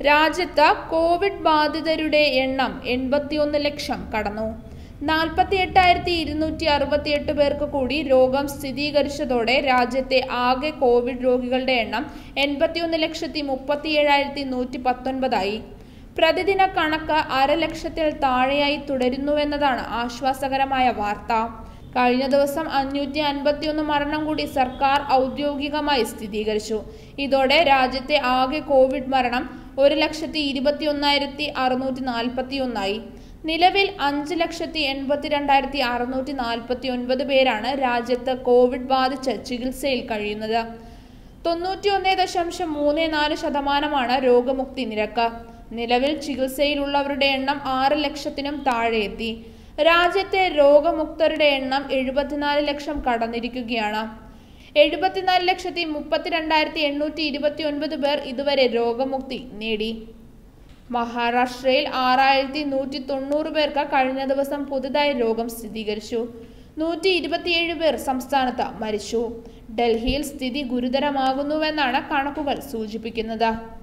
രാജ്യത്ത് കോവിഡ് ബാധിതരുടെ എണ്ണം എൺപത്തിയൊന്ന് ലക്ഷം കടന്നു നാൽപ്പത്തി എട്ടായിരത്തി ഇരുന്നൂറ്റി അറുപത്തിയെട്ട് പേർക്ക് കൂടി രോഗം സ്ഥിരീകരിച്ചതോടെ രാജ്യത്തെ ആകെ കോവിഡ് രോഗികളുടെ എണ്ണം എൺപത്തിയൊന്ന് ലക്ഷത്തി മുപ്പത്തിയേഴായിരത്തി നൂറ്റി പത്തൊൻപതായി പ്രതിദിന കണക്ക് അരലക്ഷത്തിൽ താഴെയായി തുടരുന്നുവെന്നതാണ് ആശ്വാസകരമായ വാർത്ത കഴിഞ്ഞ ദിവസം അഞ്ഞൂറ്റി അൻപത്തിയൊന്ന് മരണം കൂടി സർക്കാർ ഔദ്യോഗികമായി സ്ഥിരീകരിച്ചു ഇതോടെ രാജ്യത്തെ ആകെ കോവിഡ് മരണം ഒരു ലക്ഷത്തി ഇരുപത്തി ഒന്നായിരത്തി അറുന്നൂറ്റി നാൽപ്പത്തി ഒന്നായി നിലവിൽ അഞ്ച് ലക്ഷത്തി എൺപത്തിരണ്ടായിരത്തി അറുന്നൂറ്റി നാൽപ്പത്തി ഒൻപത് പേരാണ് രാജ്യത്ത് കോവിഡ് ബാധിച്ച് ചികിത്സയിൽ കഴിയുന്നത് തൊണ്ണൂറ്റി ഒന്ന് ദശാംശം മൂന്ന് നാല് ശതമാനമാണ് രോഗമുക്തി നിരക്ക് നിലവിൽ ചികിത്സയിലുള്ളവരുടെ എണ്ണം ആറ് ലക്ഷത്തിനും താഴെ എത്തി രാജ്യത്തെ രോഗമുക്തരുടെ എണ്ണം എഴുപത്തിനാല് ലക്ഷം കടന്നിരിക്കുകയാണ് എഴുപത്തിനാല് ലക്ഷത്തി മുപ്പത്തിരണ്ടായിരത്തി എണ്ണൂറ്റി ഇരുപത്തി ഒൻപത് പേർ ഇതുവരെ രോഗമുക്തി നേടി മഹാരാഷ്ട്രയിൽ ആറായിരത്തി നൂറ്റി തൊണ്ണൂറ് പേർക്ക് കഴിഞ്ഞ ദിവസം പുതുതായി രോഗം സ്ഥിരീകരിച്ചു നൂറ്റി ഇരുപത്തിയേഴ് പേർ സംസ്ഥാനത്ത് മരിച്ചു ഡൽഹിയിൽ സ്ഥിതി ഗുരുതരമാകുന്നുവെന്നാണ് കണക്കുകൾ സൂചിപ്പിക്കുന്നത്